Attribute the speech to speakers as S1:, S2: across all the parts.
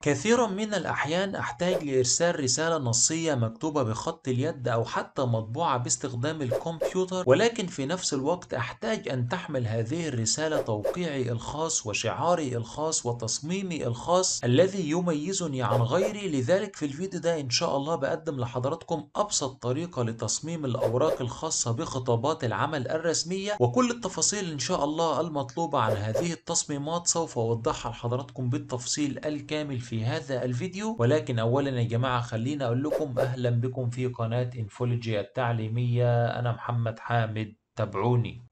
S1: كثيرا من الأحيان أحتاج لإرسال رسالة نصية مكتوبة بخط اليد أو حتى مطبوعة باستخدام الكمبيوتر ولكن في نفس الوقت أحتاج أن تحمل هذه الرسالة توقيعي الخاص وشعاري الخاص وتصميمي الخاص الذي يميزني عن غيري لذلك في الفيديو ده إن شاء الله بقدم لحضراتكم أبسط طريقة لتصميم الأوراق الخاصة بخطابات العمل الرسمية وكل التفاصيل إن شاء الله المطلوبة عن هذه التصميمات سوف أوضحها لحضراتكم بالتفصيل الكامل في هذا الفيديو ولكن أولا يا جماعة خليني أقول لكم أهلا بكم في قناة انفولوجي التعليمية أنا محمد حامد تابعوني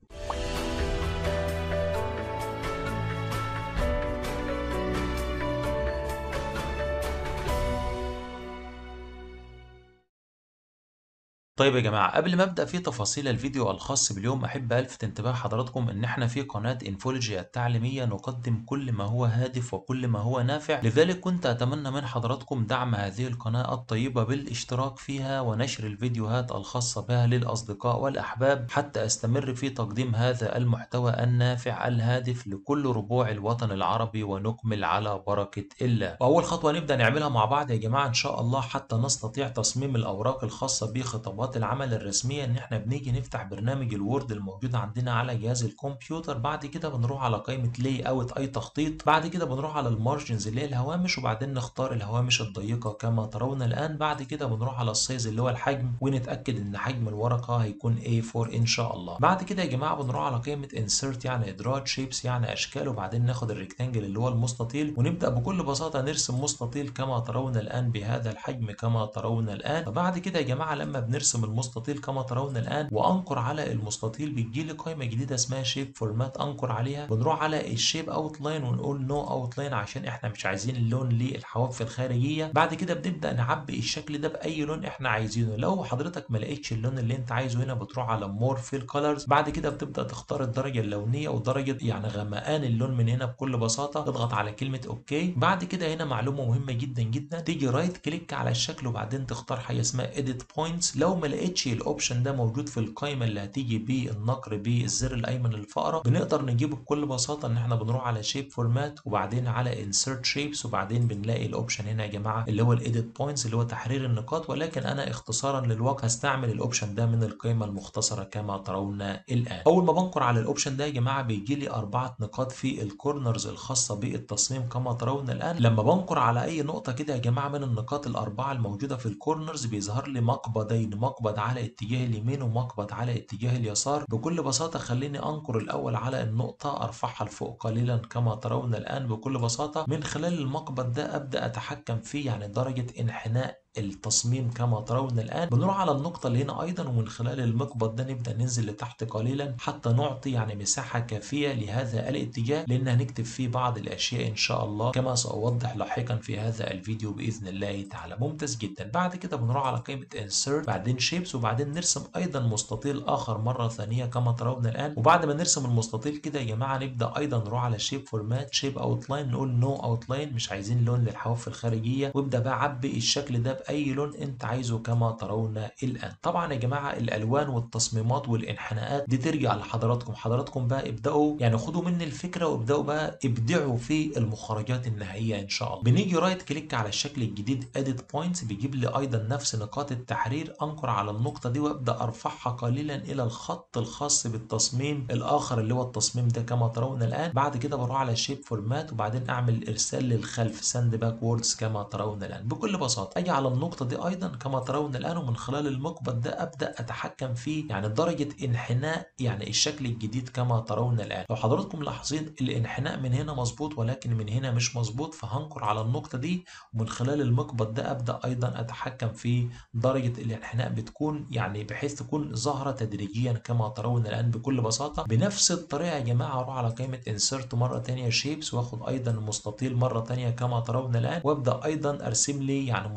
S1: طيب يا جماعة قبل ما ابدأ في تفاصيل الفيديو الخاص باليوم احب الفت انتباه حضراتكم ان احنا في قناة انفولوجي التعليمية نقدم كل ما هو هادف وكل ما هو نافع لذلك كنت اتمنى من حضراتكم دعم هذه القناة الطيبة بالاشتراك فيها ونشر الفيديوهات الخاصة بها للاصدقاء والاحباب حتى استمر في تقديم هذا المحتوى النافع الهادف لكل ربوع الوطن العربي ونكمل على بركة الله واول خطوة نبدأ نعملها مع بعض يا جماعة ان شاء الله حتى نستطيع تصميم الاوراق الخاصة بخطابات خطوات العمل الرسمية ان احنا بنيجي نفتح برنامج الوورد الموجود عندنا على جهاز الكمبيوتر بعد كده بنروح على قائمة لاي اوت اي تخطيط بعد كده بنروح على المارجنز اللي هي الهوامش وبعدين نختار الهوامش الضيقة كما ترون الان بعد كده بنروح على السايز اللي هو الحجم ونتأكد ان حجم الورقة هيكون A4 ان شاء الله بعد كده يا جماعة بنروح على قائمة insert يعني ادراج شيبس يعني اشكال وبعدين ناخد الريكتانجل اللي هو المستطيل ونبدأ بكل بساطة نرسم مستطيل كما ترون الان بهذا الحجم كما ترون الان فبعد كده يا جماعة لما بنرسم المستطيل كما ترون الان وانقر على المستطيل بتجي لي قائمه جديده اسمها شيب فورمات انقر عليها بنروح على الشيب اوت لاين ونقول نو اوت لاين عشان احنا مش عايزين اللون للحواف الخارجيه بعد كده بنبدا نعبي الشكل ده باي لون احنا عايزينه لو حضرتك ما لقيتش اللون اللي انت عايزه هنا بتروح على مور في الكالرز بعد كده بتبدا تختار الدرجه اللونيه ودرجه يعني غمقان اللون من هنا بكل بساطه تضغط على كلمه اوكي بعد كده هنا معلومه مهمه جدا جدا تيجي رايت كليك على الشكل وبعدين تختار حاجه اسمها اديت بوينتس لو ما لقيتش الاوبشن ده موجود في القائمه اللي هتيجي بالنقر بالزر الايمن للفقره بنقدر نجيبه بكل بساطه ان احنا بنروح على شيب فورمات وبعدين على انسرت شيبس وبعدين بنلاقي الاوبشن هنا يا جماعه اللي هو الايديت بوينتس اللي هو تحرير النقاط ولكن انا اختصارا للوقت هستعمل الاوبشن ده من القائمه المختصره كما ترون الان اول ما بنقر على الاوبشن ده يا جماعه بيجي لي اربعه نقاط في الكورنرز الخاصه بالتصميم كما ترون الان لما بنقر على اي نقطه كده يا جماعه من النقاط الاربعه الموجوده في الكورنرز بيظهر لي مقبضين مقبض على اتجاه اليمين ومقبض على اتجاه اليسار بكل بساطة خليني أنقر الأول على النقطة أرفعها لفوق قليلا كما ترون الآن بكل بساطة من خلال المقبض ده أبدأ أتحكم فيه يعني درجة انحناء التصميم كما ترون الآن بنروح على النقطة اللي هنا أيضا ومن خلال المقبض ده نبدأ ننزل لتحت قليلا حتى نعطي يعني مساحة كافية لهذا الاتجاه لأن هنكتب فيه بعض الأشياء إن شاء الله كما سأوضح لاحقا في هذا الفيديو بإذن الله تعالى ممتاز جدا بعد كده بنروح على قائمة insert بعدين shapes وبعدين نرسم أيضا مستطيل آخر مرة ثانية كما ترون الآن وبعد ما نرسم المستطيل كده يا جماعة نبدأ أيضا نروح على shape format shape outline نقول no outline مش عايزين لون للحواف الخارجية وابدأ بقى عبي الشكل ده بأي لون أنت عايزه كما ترون الآن طبعا يا جماعة الألوان والتصميمات والانحناءات دي ترجع لحضراتكم حضراتكم بقى ابدأوا يعني خدوا مني الفكرة وابدأوا بقى ابدعوا في المخرجات النهائية إن شاء الله بنيجي رايت كليك على الشكل الجديد edit points بيجيب لي أيضا نفس نقاط التحرير أنقر على النقطة دي وأبدأ أرفعها قليلا إلى الخط الخاص بالتصميم الآخر اللي هو التصميم ده كما ترون الآن بعد كده بروح على شيب فورمات وبعدين أعمل إرسال للخلف ساند باكوردز كما ترون الآن بكل بساطة أجي على النقطة دي أيضا كما ترون الآن ومن خلال المقبض ده أبدأ أتحكم فيه يعني درجة انحناء يعني الشكل الجديد كما ترون الآن لو حضراتكم لاحظين الانحناء من هنا مظبوط ولكن من هنا مش مظبوط فهنقر على النقطة دي ومن خلال المقبض ده أبدأ أيضا أتحكم في درجة الانحناء بتكون يعني بحيث تكون ظاهرة تدريجيا كما ترون الآن بكل بساطة بنفس الطريقة يا جماعة أروح على قائمة insert مرة تانية shapes وآخد أيضا مستطيل مرة تانية كما ترون الآن وأبدأ أيضا أرسم لي يعني مستطيل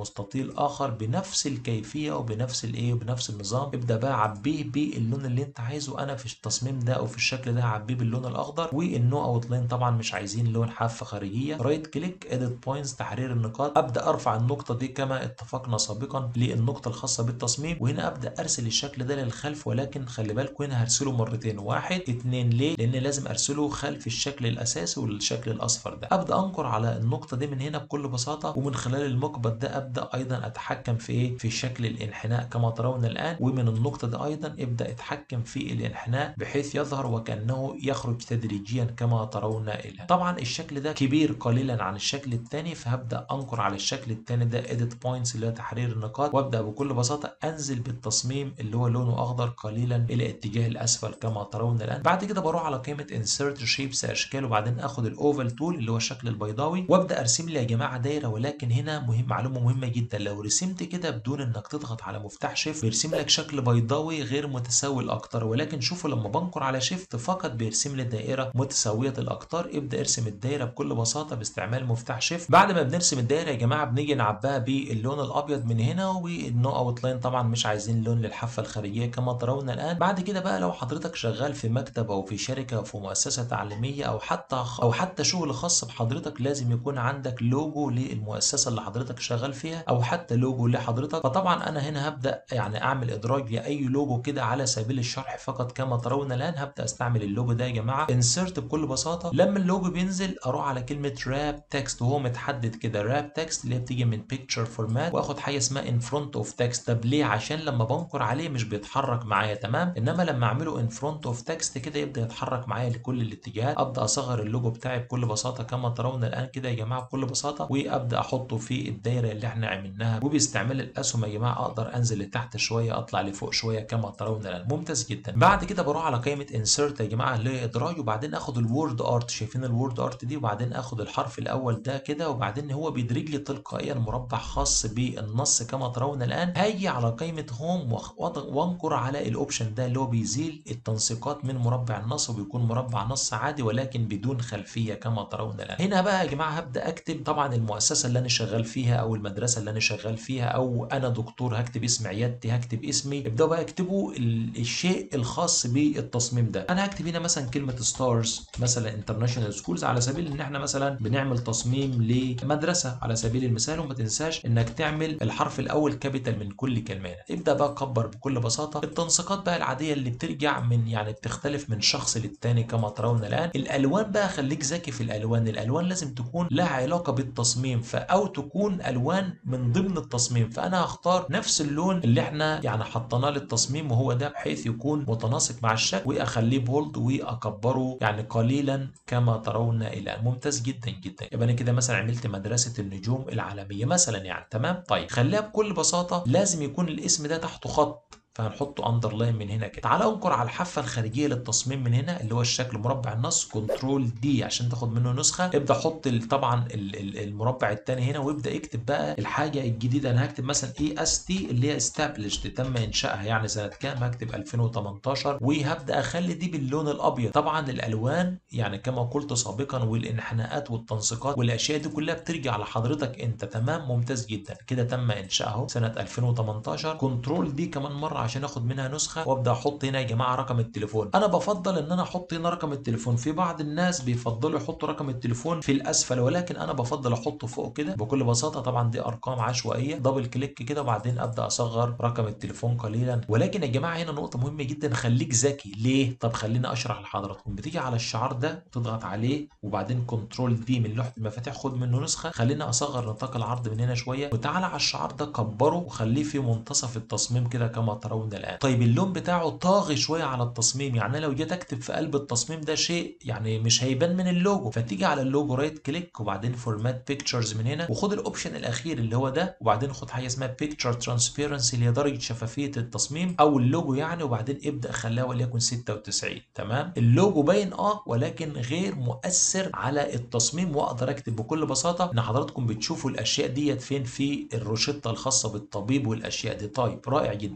S1: الاخر بنفس الكيفيه وبنفس الايه وبنفس النظام ابدا بقى عبيه باللون اللي انت عايزه انا في التصميم ده او في الشكل ده هعبيه باللون الاخضر والنو اوت لاين طبعا مش عايزين لون حافه خارجيه رايت كليك اديت بوينتس تحرير النقاط ابدا ارفع النقطه دي كما اتفقنا سابقا للنقطه الخاصه بالتصميم وهنا ابدا ارسل الشكل ده للخلف ولكن خلي بالكم هنا هرسله مرتين واحد اتنين ليه لان لازم ارسله خلف الشكل الاساسي والشكل الاصفر ده ابدا انقر على النقطه دي من هنا بكل بساطه ومن خلال المقبض ده ابدا ايضا اتحكم في ايه في شكل الانحناء كما ترون الان ومن النقطه دي ايضا ابدا اتحكم في الانحناء بحيث يظهر وكانه يخرج تدريجيا كما ترون الان طبعا الشكل ده كبير قليلا عن الشكل الثاني فهبدا انقر على الشكل الثاني ده edit points اللي هو تحرير النقاط وابدا بكل بساطه انزل بالتصميم اللي هو لونه اخضر قليلا الى اتجاه الاسفل كما ترون الان بعد كده بروح على قائمه insert shapes اشكال وبعدين اخد الاوفال تول اللي هو الشكل البيضاوي وابدا ارسم لي يا جماعه دايره ولكن هنا مهم معلومه مهمه جدا لو رسمت كده بدون انك تضغط على مفتاح شيفت بيرسم لك شكل بيضاوي غير متساوي الاقطار ولكن شوفوا لما بنقر على شيفت فقط بيرسم لي دائره متساويه الاقطار ابدا ارسم الدايره بكل بساطه باستعمال مفتاح شيفت بعد ما بنرسم الدايره يا جماعه بنيجي نعبيها باللون الابيض من هنا والنو اوت لاين طبعا مش عايزين لون للحافه الخارجيه كما ترون الان بعد كده بقى لو حضرتك شغال في مكتب او في شركه او في مؤسسه تعليميه او حتى او حتى شغل خاص بحضرتك لازم يكون عندك لوجو للمؤسسه اللي حضرتك شغال فيها او حتى لوجو لحضرتك فطبعا انا هنا هبدا يعني اعمل ادراج لاي لوجو كده على سبيل الشرح فقط كما ترون الان هبدا استعمل اللوجو ده يا جماعه انسرت بكل بساطه لما اللوجو بينزل اروح على كلمه راب تكست وهو متحدد كده راب تكست اللي هي بتيجي من بيكتشر فورمات واخد حاجه اسمها ان فرونت اوف تكست طب ليه عشان لما بنقر عليه مش بيتحرك معايا تمام انما لما اعمله ان فرونت اوف تكست كده يبدا يتحرك معايا لكل الاتجاهات ابدا اصغر اللوجو بتاعي بكل بساطه كما ترون الان كده يا جماعه بكل بساطه وابدا احطه في الدايره اللي احنا عملناها وباستعمال الاسهم يا جماعه اقدر انزل لتحت شويه اطلع لفوق شويه كما ترون الان ممتاز جدا بعد كده بروح على قائمه انسرت يا جماعه اللي هي ادراج وبعدين اخد الوورد ارت شايفين الوورد ارت دي وبعدين اخد الحرف الاول ده كده وبعدين هو بيدرج لي تلقائيا مربع خاص بالنص كما ترون الان هاجي على قائمه هوم وانقر على الاوبشن ده اللي هو بيزيل التنسيقات من مربع النص وبيكون مربع نص عادي ولكن بدون خلفيه كما ترون الان هنا بقى يا جماعه هبدا اكتب طبعا المؤسسه اللي انا شغال فيها او المدرسه اللي انا شغال فيها او انا دكتور هكتب اسم عيادتي هكتب اسمي ابداوا بقى اكتبوا الشيء الخاص بالتصميم ده انا هكتب هنا مثلا كلمه ستارز مثلا انترناشونال سكولز على سبيل ان احنا مثلا بنعمل تصميم لمدرسه على سبيل المثال وما تنساش انك تعمل الحرف الاول كابيتال من كل كلمه ابدا بقى كبر بكل بساطه التنسيقات بقى العاديه اللي بترجع من يعني بتختلف من شخص للتاني كما ترون الان الالوان بقى خليك ذكي في الالوان الالوان لازم تكون لها علاقه بالتصميم او تكون الوان من ضمن التصميم فانا هختار نفس اللون اللي احنا يعني حطيناه للتصميم وهو ده بحيث يكون متناسق مع الشكل واخليه بولد واكبره يعني قليلا كما ترون الان ممتاز جدا جدا يبقى انا كده مثلا عملت مدرسه النجوم العالميه مثلا يعني تمام طيب خليها بكل بساطه لازم يكون الاسم ده تحته خط فهنحطه اندرلاين من هنا كده تعال انقر على الحافه الخارجيه للتصميم من هنا اللي هو الشكل مربع النص كنترول دي عشان تاخد منه نسخه ابدا حط طبعا المربع الثاني هنا وابدا اكتب بقى الحاجه الجديده انا هكتب مثلا اي اس تي اللي هي استابلشد تم انشائها يعني سنه كام هكتب 2018 وهبدا اخلي دي باللون الابيض طبعا الالوان يعني كما قلت سابقا والانحناءات والتنسيقات والاشياء دي كلها بترجع لحضرتك انت تمام ممتاز جدا كده تم انشائه سنه 2018 كنترول دي كمان مره عشان اخد منها نسخه وابدا احط هنا يا جماعه رقم التليفون انا بفضل ان انا احط هنا رقم التليفون في بعض الناس بيفضلوا يحطوا رقم التليفون في الاسفل ولكن انا بفضل احطه فوق كده بكل بساطه طبعا دي ارقام عشوائيه دبل كليك كده وبعدين ابدا اصغر رقم التليفون قليلا ولكن يا جماعه هنا نقطه مهمه جدا خليك ذكي ليه طب خليني اشرح لحضراتكم بتيجي على الشعار ده تضغط عليه وبعدين كنترول دي من لوحه المفاتيح خد منه نسخه خليني اصغر نطاق العرض من هنا شويه وتعالى على الشعار ده كبره وخليه في منتصف التصميم كده كما ترون الان طيب اللون بتاعه طاغي شويه على التصميم يعني لو جيت اكتب في قلب التصميم ده شيء يعني مش هيبان من اللوجو فتيجي على اللوجو رايت كليك وبعدين فورمات بيكتشرز من هنا وخد الاوبشن الاخير اللي هو ده وبعدين خد حاجه اسمها بيكتشر ترانسبيرنسي اللي هي درجه شفافيه التصميم او اللوجو يعني وبعدين ابدا خليها وليكن 96 تمام اللوجو باين اه ولكن غير مؤثر على التصميم واقدر اكتب بكل بساطه ان حضراتكم بتشوفوا الاشياء ديت فين في الروشته الخاصه بالطبيب والاشياء دي طيب رائع جدا ايضا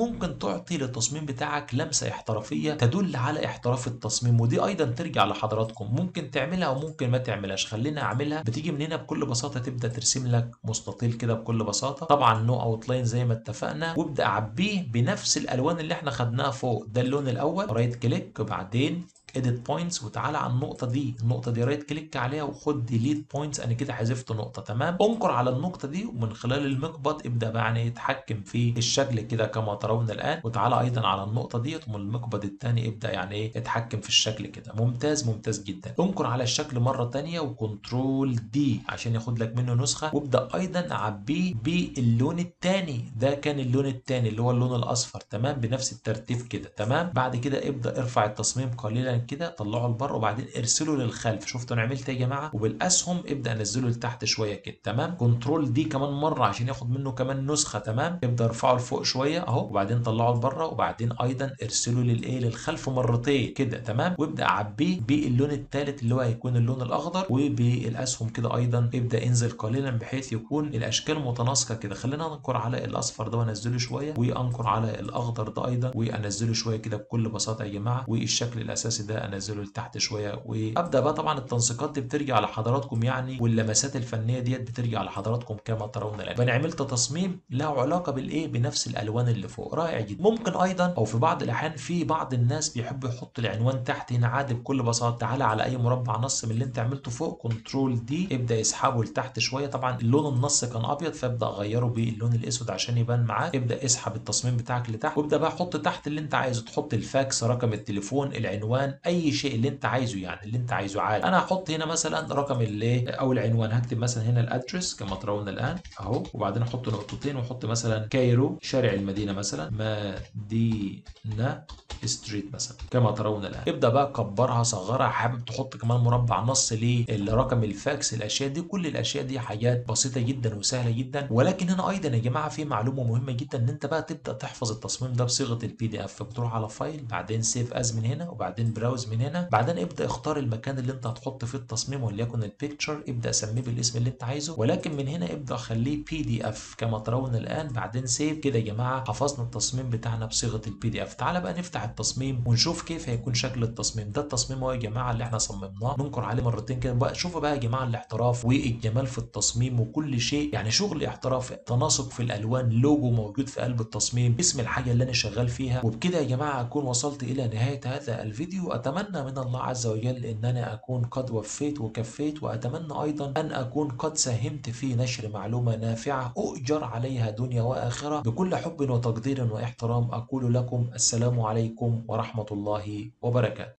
S1: ممكن تعطي للتصميم بتاعك لمسه احترافيه تدل على احتراف التصميم ودي ايضا ترجع لحضراتكم ممكن تعملها وممكن ما تعملهاش خلينا اعملها بتيجي من هنا بكل بساطه تبدا ترسم لك مستطيل كده بكل بساطه طبعا نو اوت لاين زي ما اتفقنا وابدا اعبيه بنفس الالوان اللي احنا خدناها فوق ده اللون الاول رايت كليك وبعدين edit points وتعالى على النقطه دي النقطه دي رايت كليك عليها وخد delete points انا كده حذفت نقطه تمام انقر على النقطه دي ومن خلال المقبض ابدا بقى يعني يتحكم في الشكل كده كما ترون الان وتعالى ايضا على النقطه ديت ومن المقبض الثاني ابدا يعني ايه اتحكم في الشكل كده ممتاز ممتاز جدا انقر على الشكل مره ثانيه وكنترول دي عشان ياخد لك منه نسخه وابدا ايضا اعبيه باللون الثاني ده كان اللون الثاني اللي هو اللون الاصفر تمام بنفس الترتيب كده تمام بعد كده ابدا ارفع التصميم قليلا كده طلعه لبره وبعدين ارسله للخلف شفتوا انا عملت ايه يا جماعه وبالاسهم ابدا انزله لتحت شويه كده تمام كنترول دي كمان مره عشان ياخد منه كمان نسخه تمام ابدا ارفعه لفوق شويه اهو وبعدين طلعه لبره وبعدين ايضا ارسله للايه للخلف مرتين كده تمام وابدا اعبيه باللون الثالث اللي هو هيكون اللون الاخضر وبالاسهم كده ايضا ابدا انزل قليلا بحيث يكون الاشكال متناسقه كده خلينا ننكر على الاصفر ده وانزله شويه وانكر على الاخضر ده ايضا وانزله شويه كده بكل بساطه يا جماعه والشكل الاساسي ده انزله لتحت شويه وابدا بقى طبعا التنسيقات دي بترجع لحضراتكم يعني واللمسات الفنيه ديت بترجع لحضراتكم كما ترون الان فانا عملت تصميم له علاقه بالايه بنفس الالوان اللي فوق رائع جدا ممكن ايضا او في بعض الاحيان في بعض الناس بيحبوا يحطوا العنوان تحت هنا عادي بكل بساطه تعالى على اي مربع نص من اللي انت عملته فوق كنترول دي ابدا يسحبه لتحت شويه طبعا اللون النص كان ابيض فابدا اغيره باللون الاسود عشان يبان معاك ابدا اسحب التصميم بتاعك لتحت وابدا بقى حط تحت اللي انت عايزه تحط الفاكس رقم التليفون العنوان اي شيء اللي انت عايزه يعني اللي انت عايزه عادي انا هحط هنا مثلا رقم الايه او العنوان هكتب مثلا هنا الادرس كما ترون الان اهو وبعدين احط نقطتين واحط مثلا كايرو شارع المدينه مثلا مدينه ستريت مثلا كما ترون الان ابدا بقى كبرها صغرها حابب تحط كمان مربع نص للرقم الفاكس الاشياء دي كل الاشياء دي حاجات بسيطه جدا وسهله جدا ولكن هنا ايضا يا جماعه في معلومه مهمه جدا ان انت بقى تبدا تحفظ التصميم ده بصيغه البي دي اف بتروح على فايل بعدين سيف از من هنا وبعدين براوز من هنا بعدين ابدا اختار المكان اللي انت هتحط فيه التصميم وليكن البيكتشر ابدا سميه بالاسم اللي انت عايزه ولكن من هنا ابدا خليه بي دي اف كما ترون الان بعدين سيف كده يا جماعه حفظنا التصميم بتاعنا بصيغه البي دي اف تعالى بقى نفتح التصميم ونشوف كيف هيكون شكل التصميم ده التصميم اهو يا جماعه اللي احنا صممناه ننكر عليه مرتين كده بقى شوفوا بقى يا جماعه الاحتراف والجمال في التصميم وكل شيء يعني شغل احتراف تناسق في الالوان لوجو موجود في قلب التصميم اسم الحاجه اللي انا شغال فيها وبكده يا جماعه اكون وصلت الى نهايه هذا الفيديو اتمنى من الله عز وجل ان انا اكون قد وفيت وكفيت واتمنى ايضا ان اكون قد ساهمت في نشر معلومه نافعه اؤجر عليها دنيا واخره بكل حب وتقدير واحترام اقول لكم السلام عليكم ورحمه الله وبركاته